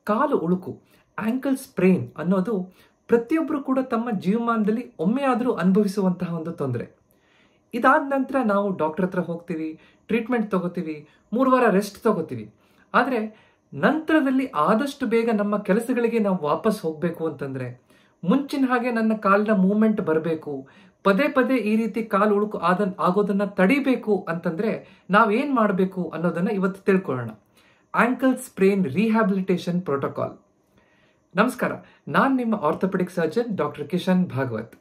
ಕಾಲು ಉಳುಕು ankle sprain ಅನ್ನೋದು ಪ್ರತಿಯೊಬ್ಬರು ಕೂಡ ತಮ್ಮ ಜೀವಮಾನದಲ್ಲಿ ಒಮ್ಮೆಯಾದರೂ ಅನುಭವಿಸುವಂತಹ ಒಂದು ತೊಂದರೆ ಇದಾದ ನಂತರ ನಾವು ಡಾಕ್ಟರ್ ಹತ್ರ ಹೋಗ್ತೀವಿ ಟ್ರೀಟ್ಮೆಂಟ್ ತಗೋತೀವಿ ಮೂರು ವಾರ ರೆಸ್ಟ್ ತಗೋತೀವಿ ಆದರೆ ನಂತರದಲ್ಲಿ ಆದಷ್ಟು ಬೇಗ ನಮ್ಮ ಕೆಲಸಗಳಿಗೆ ನಾವು ವಾಪಸ್ ಹೋಗಬೇಕು ಅಂತಂದ್ರೆ ಮುಂಚಿನ ಹಾಗೆ ನನ್ನ ಕಾಲಿನ ಮೂವ್ಮೆಂಟ್ ಬರಬೇಕು ಪದೇ ಪದೇ ಈ ರೀತಿ ಕಾಲು ಉಳುಕು ಆದ ಆಗೋದನ್ನ ತಡಿಬೇಕು ಅಂತಂದ್ರೆ ನಾವೇನ್ ಮಾಡಬೇಕು ಅನ್ನೋದನ್ನ ಇವತ್ತು ತಿಳ್ಕೊಳ್ಳೋಣ ಆಂಕಲ್ ಸ್ಪ್ರೇನ್ ರಿಹ್ಯಾಬಿಲಿಟೇಷನ್ ಪ್ರೋಟೋಕಾಲ್ ನಮಸ್ಕಾರ ನಾನು ನಿಮ್ಮ orthopaedic surgeon doctor Kishan Bhagwat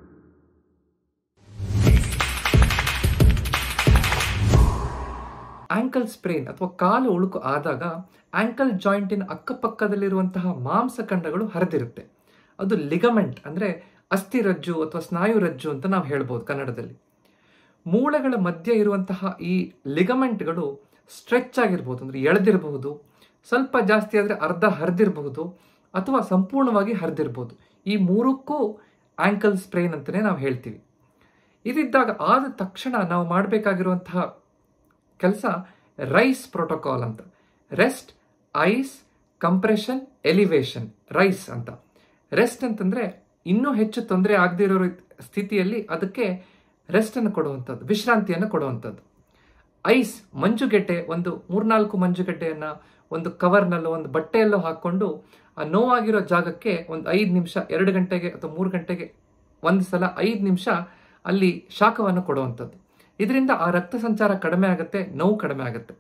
ankle sprain ಅಥವಾ ಕಾಲು ಉಳುಕು ಆದಾಗ ಆಂಕಲ್ ಜಾಯಿಂಟಿನ ಅಕ್ಕಪಕ್ಕದಲ್ಲಿರುವಂತಹ ಮಾಂಸಖಂಡಗಳು ಹರಿದಿರುತ್ತೆ ಅದು ಲಿಗಮೆಂಟ್ ಅಂದ್ರೆ ಅಸ್ಥಿರಜ್ಜು ಅಥವಾ ಸ್ನಾಯು ರಜ್ಜು ಅಂತ ನಾವು ಹೇಳ್ಬೋದು ಕನ್ನಡದಲ್ಲಿ ಮೂಳೆಗಳ ಮಧ್ಯೆ ಇರುವಂತಹ ಈ ಲಿಗಮೆಂಟ್ಗಳು ಸ್ಟ್ರೆಚ್ ಆಗಿರ್ಬೋದು ಅಂದ್ರೆ ಎಳೆದಿರಬಹುದು ಸ್ವಲ್ಪ ಜಾಸ್ತಿ ಆದರೆ ಅರ್ಧ ಹರಿದಿರಬಹುದು ಅಥವಾ ಸಂಪೂರ್ಣವಾಗಿ ಹರಿದಿರಬಹುದು ಈ ಮೂರಕ್ಕೂ ಆಂಕಲ್ ಸ್ಪ್ರೇನ್ ಅಂತಲೇ ನಾವು ಹೇಳ್ತೀವಿ ಇದಿದ್ದಾಗ ಆದ ತಕ್ಷಣ ನಾವು ಮಾಡಬೇಕಾಗಿರುವಂತಹ ಕೆಲಸ ರೈಸ್ ಪ್ರೋಟೋಕಾಲ್ ಅಂತ rest ice compression elevation RICE ಅಂತ ರೆಸ್ಟ್ ಅಂತಂದ್ರೆ ಇನ್ನೂ ಹೆಚ್ಚು ತೊಂದರೆ ಆಗದೇ ಇರೋ ಸ್ಥಿತಿಯಲ್ಲಿ ಅದಕ್ಕೆ ರೆಸ್ಟ್ ಅನ್ನು ಕೊಡುವಂಥದ್ದು ವಿಶ್ರಾಂತಿಯನ್ನು ಕೊಡುವಂಥದ್ದು ಐಸ್ ಮಂಜುಗೆಡ್ಡೆ ಒಂದು ಮೂರ್ನಾಲ್ಕು ಮಂಜುಗೆಡ್ಡೆಯನ್ನ ಒಂದು ಕವರ್ನಲ್ಲೋ ಒಂದು ಬಟ್ಟೆಯಲ್ಲೋ ಹಾಕೊಂಡು ಆ ನೋವಾಗಿರೋ ಜಾಗಕ್ಕೆ ಒಂದು ಐದು ನಿಮಿಷ ಎರಡು ಗಂಟೆಗೆ ಅಥವಾ ಮೂರು ಗಂಟೆಗೆ ಒಂದು ಸಲ ಐದು ನಿಮಿಷ ಅಲ್ಲಿ ಶಾಖವನ್ನು ಕೊಡುವಂಥದ್ದು ಇದರಿಂದ ಆ ರಕ್ತ ಸಂಚಾರ ಕಡಿಮೆ ಆಗುತ್ತೆ ನೋವು ಕಡಿಮೆ ಆಗುತ್ತೆ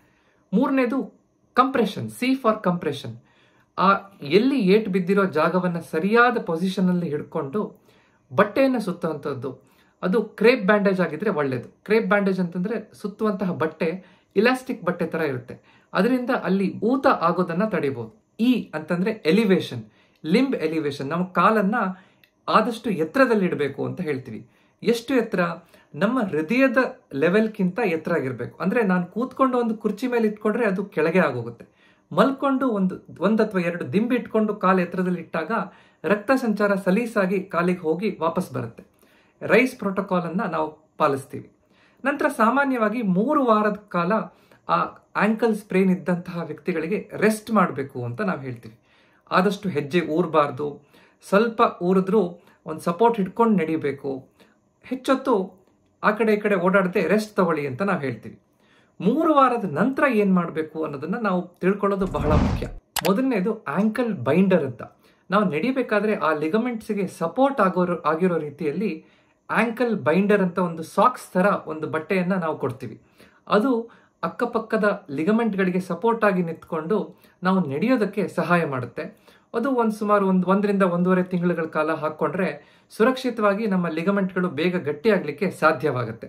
ಮೂರನೇದು ಕಂಪ್ರೆಷನ್ ಸಿ ಫಾರ್ ಕಂಪ್ರೆಷನ್ ಆ ಎಲ್ಲಿ ಏಟ್ ಬಿದ್ದಿರೋ ಜಾಗವನ್ನು ಸರಿಯಾದ ಪೊಸಿಷನ್ ಅಲ್ಲಿ ಹಿಡ್ಕೊಂಡು ಬಟ್ಟೆಯನ್ನು ಸುತ್ತುವಂಥದ್ದು ಅದು ಕ್ರೇಪ್ ಬ್ಯಾಂಡೇಜ್ ಆಗಿದ್ರೆ ಒಳ್ಳೇದು ಕ್ರೇಪ್ ಬ್ಯಾಂಡೇಜ್ ಅಂತಂದ್ರೆ ಸುತ್ತುವಂತಹ ಬಟ್ಟೆ ಇಲಾಸ್ಟಿಕ್ ಬಟ್ಟೆ ತರ ಇರುತ್ತೆ ಅದರಿಂದ ಅಲ್ಲಿ ಊತ ಆಗೋದನ್ನ ತಡಿಬಹುದು ಇ ಅಂತಂದ್ರೆ ಎಲಿವೇಶನ್ ಲಿಂಬ್ ಎಲಿವೇಶನ್ ನಮ್ಮ ಕಾಲನ್ನ ಆದಷ್ಟು ಎತ್ತರದಲ್ಲಿ ಇಡಬೇಕು ಅಂತ ಹೇಳ್ತೀವಿ ಎಷ್ಟು ಎತ್ತರ ನಮ್ಮ ಹೃದಯದ ಲೆವೆಲ್ಗಿಂತ ಎತ್ತರ ಆಗಿರ್ಬೇಕು ಅಂದ್ರೆ ನಾನು ಕೂತ್ಕೊಂಡು ಒಂದು ಕುರ್ಚಿ ಮೇಲೆ ಇಟ್ಕೊಂಡ್ರೆ ಅದು ಕೆಳಗೆ ಆಗೋಗುತ್ತೆ ಮಲ್ಕೊಂಡು ಒಂದು ಒಂದ್ ಅಥವಾ ಎರಡು ದಿಂಬಿ ಇಟ್ಕೊಂಡು ಕಾಲು ಎತ್ತರದಲ್ಲಿ ಇಟ್ಟಾಗ ರಕ್ತ ಸಂಚಾರ ಸಲೀಸಾಗಿ ಕಾಲಿಗೆ ಹೋಗಿ ವಾಪಸ್ ಬರುತ್ತೆ ರೈಸ್ ಪ್ರೋಟೋಕಾಲ್ ಅನ್ನ ನಾವು ಪಾಲಿಸ್ತೀವಿ ನಂತರ ಸಾಮಾನ್ಯವಾಗಿ ಮೂರು ವಾರದ ಕಾಲ ಆ ಆಂಕಲ್ ಸ್ಪ್ರೇನ್ ಇದ್ದಂತಹ ವ್ಯಕ್ತಿಗಳಿಗೆ ರೆಸ್ಟ್ ಮಾಡಬೇಕು ಅಂತ ನಾವು ಹೇಳ್ತೀವಿ ಆದಷ್ಟು ಹೆಜ್ಜೆ ಊರಬಾರ್ದು ಸ್ವಲ್ಪ ಊರಿದ್ರೂ ಒಂದು ಸಪೋರ್ಟ್ ಹಿಡ್ಕೊಂಡು ನಡಿಬೇಕು ಹೆಚ್ಚೊತ್ತು ಆ ಕಡೆ ಈ ಕಡೆ ಓಡಾಡದೆ ರೆಸ್ಟ್ ತಗೊಳ್ಳಿ ಅಂತ ನಾವು ಹೇಳ್ತೀವಿ ಮೂರು ವಾರದ ನಂತರ ಏನ್ ಮಾಡಬೇಕು ಅನ್ನೋದನ್ನ ನಾವು ತಿಳ್ಕೊಳ್ಳೋದು ಬಹಳ ಮುಖ್ಯ ಮೊದಲನೇದು ಆಂಕಲ್ ಬೈಂಡರ್ ಅಂತ ನಾವು ನಡಿಬೇಕಾದ್ರೆ ಆ ಲಿಗಮೆಂಟ್ಸ್ಗೆ ಸಪೋರ್ಟ್ ಆಗೋರು ಆಗಿರೋ ರೀತಿಯಲ್ಲಿ ಆಂಕಲ್ ಬೈಂಡರ್ ಅಂತ ಒಂದು ಸಾಕ್ಸ್ ತರ ಒಂದು ಬಟ್ಟೆಯನ್ನ ನಾವು ಕೊಡ್ತೀವಿ ಅದು ಅಕ್ಕಪಕ್ಕದ ಲಿಗಮೆಂಟ್ಗಳಿಗೆ ಸಪೋರ್ಟ್ ಆಗಿ ನಿಂತ್ಕೊಂಡು ನಾವು ನಡೆಯೋದಕ್ಕೆ ಸಹಾಯ ಮಾಡುತ್ತೆ ಅದು ಒಂದು ಸುಮಾರು ಒಂದು ಒಂದರಿಂದ ಒಂದೂವರೆ ತಿಂಗಳುಗಳ ಕಾಲ ಹಾಕೊಂಡ್ರೆ ಸುರಕ್ಷಿತವಾಗಿ ನಮ್ಮ ಲಿಗಮೆಂಟ್ಗಳು ಬೇಗ ಗಟ್ಟಿಯಾಗಲಿಕ್ಕೆ ಸಾಧ್ಯವಾಗುತ್ತೆ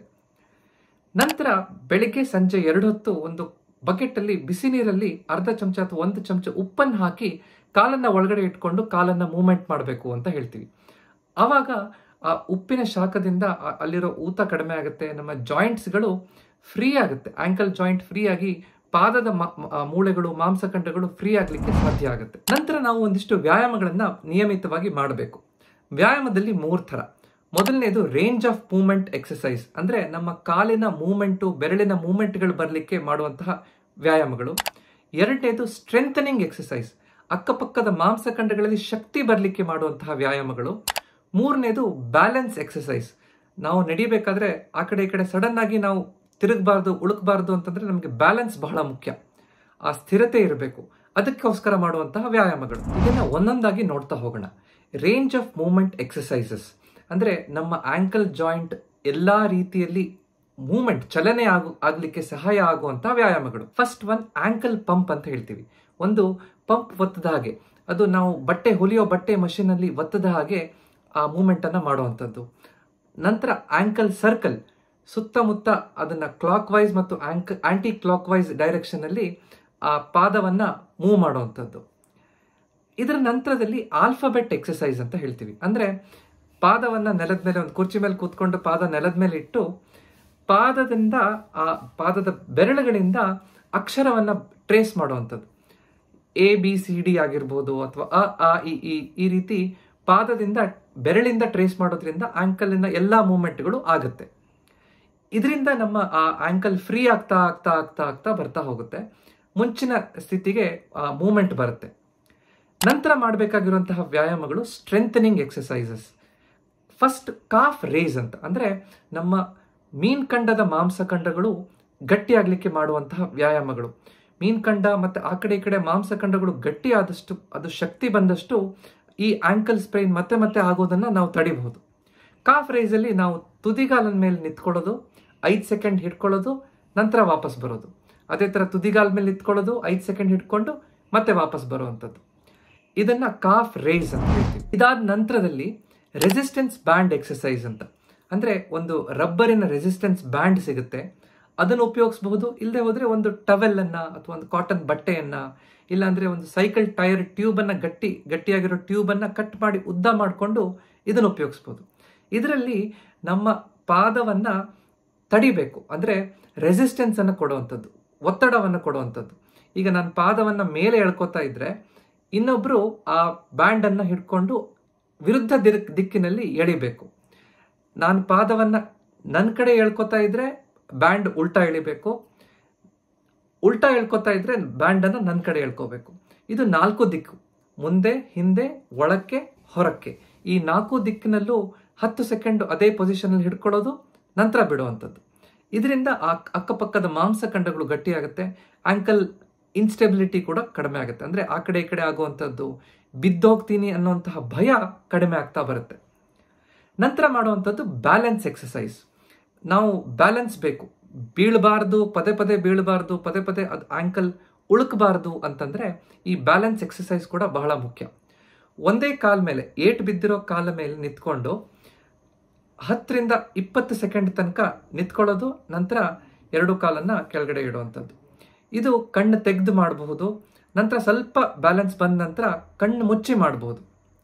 ನಂತರ ಬೆಳಿಗ್ಗೆ ಸಂಜೆ ಎರಡು ಹೊತ್ತು ಒಂದು ಬಕೆಟ್ ಅಲ್ಲಿ ಬಿಸಿ ನೀರಲ್ಲಿ ಅರ್ಧ ಚಮಚ ಅಥವಾ ಒಂದು ಚಮಚ ಉಪ್ಪನ್ನು ಹಾಕಿ ಕಾಲನ್ನ ಒಳಗಡೆ ಇಟ್ಕೊಂಡು ಕಾಲನ್ನ ಮೂವ್ಮೆಂಟ್ ಮಾಡಬೇಕು ಅಂತ ಹೇಳ್ತೀವಿ ಆವಾಗ ಆ ಉಪ್ಪಿನ ಶಾಖದಿಂದ ಅಲ್ಲಿರೋ ಊತ ಕಡಿಮೆ ಆಗುತ್ತೆ ನಮ್ಮ ಜಾಯಿಂಟ್ಸ್ಗಳು ಫ್ರೀ ಆಗುತ್ತೆ ಆಂಕಲ್ ಜಾಯಿಂಟ್ ಫ್ರೀ ಆಗಿ ಪಾದದ ಮೂಳೆಗಳು ಮಾಂಸಖಂಡಗಳು ಫ್ರೀ ಆಗ್ಲಿಕ್ಕೆ ಸಾಧ್ಯ ಆಗುತ್ತೆ ನಂತರ ನಾವು ಒಂದಿಷ್ಟು ವ್ಯಾಯಾಮಗಳನ್ನ ನಿಯಮಿತವಾಗಿ ಮಾಡಬೇಕು ವ್ಯಾಯಾಮದಲ್ಲಿ ಮೂರ್ ಥರ ಮೊದಲನೇದು ರೇಂಜ್ ಆಫ್ ಮೂವ್ಮೆಂಟ್ ಎಕ್ಸಸೈಸ್ ಅಂದ್ರೆ ನಮ್ಮ ಕಾಲಿನ ಮೂವ್ಮೆಂಟು ಬೆರಳಿನ ಮೂವ್ಮೆಂಟ್ಗಳು ಬರಲಿಕ್ಕೆ ಮಾಡುವಂತಹ ವ್ಯಾಯಾಮಗಳು ಎರಡನೇದು ಸ್ಟ್ರೆಂಥನಿಂಗ್ ಎಕ್ಸಸೈಸ್ ಅಕ್ಕಪಕ್ಕದ ಮಾಂಸಖಂಡಗಳಲ್ಲಿ ಶಕ್ತಿ ಬರಲಿಕ್ಕೆ ಮಾಡುವಂತಹ ವ್ಯಾಯಾಮಗಳು ಮೂರನೇದು ಬ್ಯಾಲೆನ್ಸ್ ಎಕ್ಸಸೈಸ್ ನಾವು ನಡಿಬೇಕಾದ್ರೆ ಆ ಕಡೆ ಈ ಕಡೆ ಸಡನ್ ಆಗಿ ನಾವು ತಿರುಗಬಾರ್ದು ಉಳುಕಬಾರ್ದು ಅಂತಂದ್ರೆ ನಮಗೆ ಬ್ಯಾಲೆನ್ಸ್ ಬಹಳ ಮುಖ್ಯ ಆ ಸ್ಥಿರತೆ ಇರಬೇಕು ಅದಕ್ಕೋಸ್ಕರ ಮಾಡುವಂತಹ ವ್ಯಾಯಾಮಗಳು ಇದನ್ನ ಒಂದೊಂದಾಗಿ ನೋಡ್ತಾ ಹೋಗೋಣ ರೇಂಜ್ ಆಫ್ ಮೂವ್ಮೆಂಟ್ ಎಕ್ಸಸೈಸಸ್ ಅಂದ್ರೆ ನಮ್ಮ ಆಂಕಲ್ ಜಾಯಿಂಟ್ ಎಲ್ಲಾ ರೀತಿಯಲ್ಲಿ ಮೂವ್ಮೆಂಟ್ ಚಲನೆ ಆಗು ಆಗ್ಲಿಕ್ಕೆ ಸಹಾಯ ಆಗುವಂತಹ ವ್ಯಾಯಾಮಗಳು ಫಸ್ಟ್ ಒನ್ ಆಂಕಲ್ ಪಂಪ್ ಅಂತ ಹೇಳ್ತೀವಿ ಒಂದು ಪಂಪ್ ಒತ್ತದ ಹಾಗೆ ಅದು ನಾವು ಬಟ್ಟೆ ಹೊಲಿಯೋ ಬಟ್ಟೆ ಮಷೀನ್ ಅಲ್ಲಿ ಒತ್ತದ ಹಾಗೆ ಆ ಮೂವ್ಮೆಂಟ್ ಅನ್ನ ಮಾಡುವಂಥದ್ದು ನಂತರ ಆಂಕಲ್ ಸರ್ಕಲ್ ಸುತ್ತಮುತ್ತ ಅದನ್ನ ಕ್ಲಾಕ್ ವೈಸ್ ಮತ್ತು ಆಂಕ್ ಆಂಟಿ ಕ್ಲಾಕ್ ವೈಸ್ ಡೈರೆಕ್ಷನ್ ಅಲ್ಲಿ ಆ ಪಾದವನ್ನ ಮೂವ್ ಮಾಡುವಂಥದ್ದು ಇದರ ನಂತರದಲ್ಲಿ ಆಲ್ಫಾಬೆಟ್ ಎಕ್ಸಸೈಸ್ ಅಂತ ಹೇಳ್ತೀವಿ ಅಂದ್ರೆ ಪಾದವನ್ನ ನೆಲದ ಮೇಲೆ ಒಂದು ಕುರ್ಚಿ ಮೇಲೆ ಕೂತ್ಕೊಂಡು ಪಾದ ನೆಲದ ಮೇಲೆ ಇಟ್ಟು ಪಾದದಿಂದ ಆ ಪಾದದ ಬೆರಳುಗಳಿಂದ ಅಕ್ಷರವನ್ನ ಟ್ರೇಸ್ ಮಾಡುವಂಥದ್ದು ಎ ಬಿ ಸಿ ಡಿ ಆಗಿರ್ಬೋದು ಅಥವಾ ಅ ಆ ಇ ಈ ಈ ರೀತಿ ಪಾದದಿಂದ ಬೆರಳಿಂದ ಟ್ರೇಸ್ ಮಾಡೋದ್ರಿಂದ ಆಂಕಲಿನ ಎಲ್ಲಾ ಮೂವ್ಮೆಂಟ್ಗಳು ಆಗುತ್ತೆ ಇದರಿಂದ ನಮ್ಮ ಆ ಆಂಕಲ್ ಫ್ರೀ ಆಗ್ತಾ ಆಗ್ತಾ ಆಗ್ತಾ ಆಗ್ತಾ ಬರ್ತಾ ಹೋಗುತ್ತೆ ಮುಂಚಿನ ಸ್ಥಿತಿಗೆ ಮೂವ್ಮೆಂಟ್ ಬರುತ್ತೆ ನಂತರ ಮಾಡಬೇಕಾಗಿರುವಂತಹ ವ್ಯಾಯಾಮಗಳು strengthening exercises first calf raise ಅಂತ ಅಂದರೆ ನಮ್ಮ ಮೀನ್ಕಂಡದ ಮಾಂಸಖಂಡಗಳು ಗಟ್ಟಿಯಾಗಲಿಕ್ಕೆ ಮಾಡುವಂತಹ ವ್ಯಾಯಾಮಗಳು ಮೀನ್ಕಂಡ ಮತ್ತು ಆ ಕಡೆ ಈ ಕಡೆ ಮಾಂಸಖಂಡಗಳು ಗಟ್ಟಿ ಆದಷ್ಟು ಅದು ಶಕ್ತಿ ಬಂದಷ್ಟು ಈ ಆಂಕಲ್ ಸ್ಪ್ರೈನ್ ಮತ್ತೆ ಮತ್ತೆ ಆಗೋದನ್ನು ನಾವು ತಡಿಬಹುದು ಕಾಫ್ ರೇಸಲ್ಲಿ ನಾವು ತುದಿಗಾಲನ ಮೇಲೆ ನಿಂತ್ಕೊಳ್ಳೋದು ಐದು ಸೆಕೆಂಡ್ ಹಿಡ್ಕೊಳ್ಳೋದು ನಂತರ ವಾಪಸ್ ಬರೋದು ಅದೇ ಥರ ತುದಿಗಾಲ ಮೇಲೆ ನಿಂತ್ಕೊಳ್ಳೋದು ಐದು ಸೆಕೆಂಡ್ ಹಿಡ್ಕೊಂಡು ಮತ್ತೆ ವಾಪಸ್ ಬರುವಂಥದ್ದು ಇದನ್ನ ಕಾಫ್ ರೇಸ್ ಅಂತ ಹೇಳ್ತೀವಿ ಇದಾದ ನಂತರದಲ್ಲಿ ರೆಸಿಸ್ಟೆನ್ಸ್ ಬ್ಯಾಂಡ್ ಎಕ್ಸಸೈಸ್ ಅಂತ ಅಂದರೆ ಒಂದು ರಬ್ಬರಿನ ರೆಸಿಸ್ಟೆನ್ಸ್ ಬ್ಯಾಂಡ್ ಸಿಗುತ್ತೆ ಅದನ್ನು ಉಪಯೋಗಿಸಬಹುದು ಇಲ್ಲದೆ ಹೋದರೆ ಒಂದು ಟವೆಲ್ ಅನ್ನ ಅಥವಾ ಒಂದು ಕಾಟನ್ ಬಟ್ಟೆಯನ್ನ ಇಲ್ಲಾಂದ್ರೆ ಒಂದು ಸೈಕಲ್ ಟೈರ್ ಟ್ಯೂಬ್ ಅನ್ನ ಗಟ್ಟಿ ಗಟ್ಟಿಯಾಗಿರೋ ಟ್ಯೂಬ್ ಅನ್ನ ಕಟ್ ಮಾಡಿ ಉದ್ದ ಮಾಡಿಕೊಂಡು ಇದನ್ನು ಉಪಯೋಗಿಸ್ಬೋದು ಇದರಲ್ಲಿ ನಮ್ಮ ಪಾದವನ್ನ ತಡಿಬೇಕು ಅಂದ್ರೆ ರೆಸಿಸ್ಟೆನ್ಸ್ ಅನ್ನು ಕೊಡುವಂಥದ್ದು ಒತ್ತಡವನ್ನು ಕೊಡುವಂಥದ್ದು ಈಗ ನಾನು ಪಾದವನ್ನ ಮೇಲೆ ಎಳ್ಕೊತಾ ಇದ್ರೆ ಇನ್ನೊಬ್ರು ಆ ಬ್ಯಾಂಡ್ ಅನ್ನ ಹಿಡ್ಕೊಂಡು ವಿರುದ್ಧ ದಿಕ್ ದಿಕ್ಕಿನಲ್ಲಿ ಎಳಿಬೇಕು ನಾನು ಪಾದವನ್ನ ನನ್ನ ಕಡೆ ಎಳ್ಕೊತಾ ಇದ್ರೆ ಬ್ಯಾಂಡ್ ಉಲ್ಟಾ ಎಳಿಬೇಕು ಉಲ್ಟಾ ಎಳ್ಕೊತಾ ಇದ್ರೆ ಬ್ಯಾಂಡ್ ಅನ್ನ ನನ್ನ ಕಡೆ ಎಳ್ಕೋಬೇಕು ಇದು ನಾಲ್ಕು ದಿಕ್ಕು ಮುಂದೆ ಹಿಂದೆ ಒಳಕ್ಕೆ ಹೊರಕ್ಕೆ ಈ ನಾಲ್ಕು ದಿಕ್ಕಿನಲ್ಲೂ ಹತ್ತು ಸೆಕೆಂಡ್ ಅದೇ ಪೊಸಿಷನ್ ಹಿಡ್ಕೊಳ್ಳೋದು ನಂತರ ಬಿಡುವಂಥದ್ದು ಇದರಿಂದ ಆ ಅಕ್ಕಪಕ್ಕದ ಮಾಂಸಖಂಡಗಳು ಗಟ್ಟಿಯಾಗುತ್ತೆ ಆಂಕಲ್ ಇನ್ಸ್ಟೆಬಿಲಿಟಿ ಕೂಡ ಕಡಿಮೆ ಆಗುತ್ತೆ ಅಂದ್ರೆ ಆ ಕಡೆ ಈ ಕಡೆ ಆಗುವಂಥದ್ದು ಬಿದ್ದೋಗ್ತೀನಿ ಅನ್ನುವಂತಹ ಭಯ ಕಡಿಮೆ ಆಗ್ತಾ ಬರುತ್ತೆ ನಂತರ ಮಾಡುವಂಥದ್ದು ಬ್ಯಾಲೆನ್ಸ್ ಎಕ್ಸಸೈಸ್ ನಾವು ಬ್ಯಾಲೆನ್ಸ್ ಬೇಕು ಬೀಳಬಾರ್ದು ಪದೇ ಪದೇ ಬೀಳಬಾರ್ದು ಪದೇ ಪದೇ ಅದು ಆಂಕಲ್ ಉಳುಕಬಾರ್ದು ಅಂತಂದ್ರೆ ಈ ಬ್ಯಾಲೆನ್ಸ್ ಎಕ್ಸಸೈಸ್ ಕೂಡ ಬಹಳ ಮುಖ್ಯ ಒಂದೇ ಕಾಲ ಮೇಲೆ ಏಟ್ ಬಿದ್ದಿರೋ ಕಾಲ ಮೇಲೆ ನಿಂತ್ಕೊಂಡು ಹತ್ತರಿಂದ ಇಪ್ಪತ್ತು ಸೆಕೆಂಡ್ ತನಕ ನಿಂತ್ಕೊಳ್ಳೋದು ನಂತರ ಎರಡು ಕಾಲನ್ನ ಕೆಳಗಡೆ ಇಡುವಂಥದ್ದು ಇದು ಕಣ್ಣು ತೆಗೆದು ಮಾಡಬಹುದು ನಂತರ ಸ್ವಲ್ಪ ಬ್ಯಾಲೆನ್ಸ್ ಬಂದ ನಂತರ ಕಣ್ಣು ಮುಚ್ಚಿ ಮಾಡಬಹುದು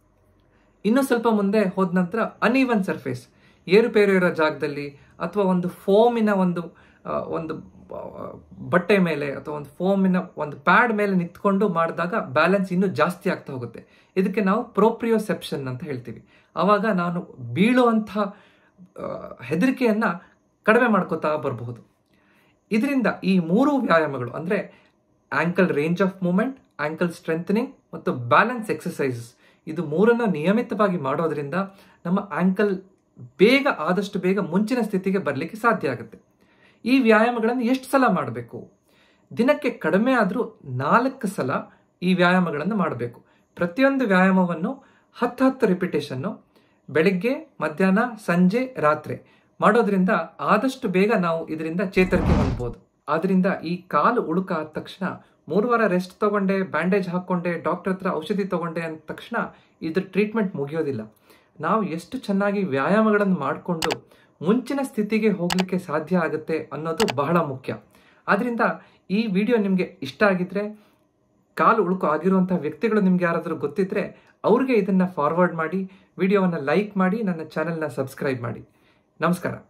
ಇನ್ನು ಸ್ವಲ್ಪ ಮುಂದೆ ಹೋದ ನಂತರ ಅನ್ಈವನ್ ಸರ್ಫೇಸ್ ಏರುಪೇರು ಇರೋ ಜಾಗದಲ್ಲಿ ಅಥವಾ ಒಂದು ಫೋಮಿನ ಒಂದು ಆ, ಒಂದು ಆ, ಬಟ್ಟೆ ಮೇಲೆ ಅಥವಾ ಒಂದು ಫೋಮಿನ ಒಂದು ಪ್ಯಾಡ್ ಮೇಲೆ ನಿಂತ್ಕೊಂಡು ಮಾಡಿದಾಗ ಬ್ಯಾಲೆನ್ಸ್ ಇನ್ನೂ ಜಾಸ್ತಿ ಆಗ್ತಾ ಹೋಗುತ್ತೆ ಇದಕ್ಕೆ ನಾವು ಪ್ರೋಪ್ರಿಯೋಸೆಪ್ಷನ್ ಅಂತ ಹೇಳ್ತೀವಿ ಆವಾಗ ನಾನು ಬೀಳುವಂಥ ಆ, ಹೆದರಿಕೆಯನ್ನ ಕಡಿಮೆ ಮಾಡ್ಕೋತಾ ಬರಬಹುದು ಇದರಿಂದ ಈ ಮೂರು ವ್ಯಾಯಾಮಗಳು ಅಂದ್ರೆ ankle range of movement ankle strengthening ಮತ್ತು ಬ್ಯಾಲೆನ್ಸ್ ಎಕ್ಸಸೈಸಸ್ ಇದು ಮೂರನ್ನು ನಿಯಮಿತವಾಗಿ ಮಾಡೋದ್ರಿಂದ ನಮ್ಮ ಆಂಕಲ್ ಬೇಗ ಆದಷ್ಟು ಬೇಗ ಮುಂಚಿನ ಸ್ಥಿತಿಗೆ ಬರಲಿಕ್ಕೆ ಸಾಧ್ಯ ಆಗುತ್ತೆ ಈ ವ್ಯಾಯಾಮಗಳನ್ನು ಎಷ್ಟು ಸಲ ಮಾಡಬೇಕು ದಿನಕ್ಕೆ ಕಡಿಮೆ ಆದರೂ ನಾಲ್ಕು ಸಲ ಈ ವ್ಯಾಯಾಮಗಳನ್ನು ಮಾಡಬೇಕು ಪ್ರತಿಯೊಂದು ವ್ಯಾಯಾಮವನ್ನು ಹತ್ತು ಹತ್ತು ರಿಪಿಟೇಷನ್ನು ಬೆಳಿಗ್ಗೆ ಮಧ್ಯಾಹ್ನ ಸಂಜೆ ರಾತ್ರಿ ಮಾಡೋದ್ರಿಂದ ಆದಷ್ಟು ಬೇಗ ನಾವು ಇದರಿಂದ ಚೇತರಿಕೆ ಹೊಂದ್ಬೋದು ಆದ್ರಿಂದ ಈ ಕಾಲು ಉಳುಕ ಆದ ತಕ್ಷಣ ಮೂರು ವಾರ ರೆಸ್ಟ್ ತಗೊಂಡೆ ಬ್ಯಾಂಡೇಜ್ ಹಾಕೊಂಡೆ ಡಾಕ್ಟರ್ ಹತ್ರ ಔಷಧಿ ತಗೊಂಡೆ ಅಂದ ತಕ್ಷಣ ಇದ್ರ ಟ್ರೀಟ್ಮೆಂಟ್ ಮುಗಿಯೋದಿಲ್ಲ ನಾವು ಎಷ್ಟು ಚೆನ್ನಾಗಿ ವ್ಯಾಯಾಮಗಳನ್ನು ಮಾಡಿಕೊಂಡು ಮುಂಚಿನ ಸ್ಥಿತಿಗೆ ಹೋಗಲಿಕ್ಕೆ ಸಾಧ್ಯ ಆಗುತ್ತೆ ಅನ್ನೋದು ಬಹಳ ಮುಖ್ಯ ಆದ್ರಿಂದ ಈ ವಿಡಿಯೋ ನಿಮಗೆ ಇಷ್ಟ ಆಗಿದ್ರೆ ಕಾಲು ಉಳುಕು ಆಗಿರುವಂತಹ ವ್ಯಕ್ತಿಗಳು ನಿಮ್ಗೆ ಯಾರಾದರೂ ಗೊತ್ತಿದ್ರೆ ಅವ್ರಿಗೆ ಇದನ್ನ ಫಾರ್ವರ್ಡ್ ಮಾಡಿ ವಿಡಿಯೋವನ್ನು ಲೈಕ್ ಮಾಡಿ ನನ್ನ ಚಾನೆಲ್ನ ಸಬ್ಸ್ಕ್ರೈಬ್ ಮಾಡಿ ನಮಸ್ಕಾರ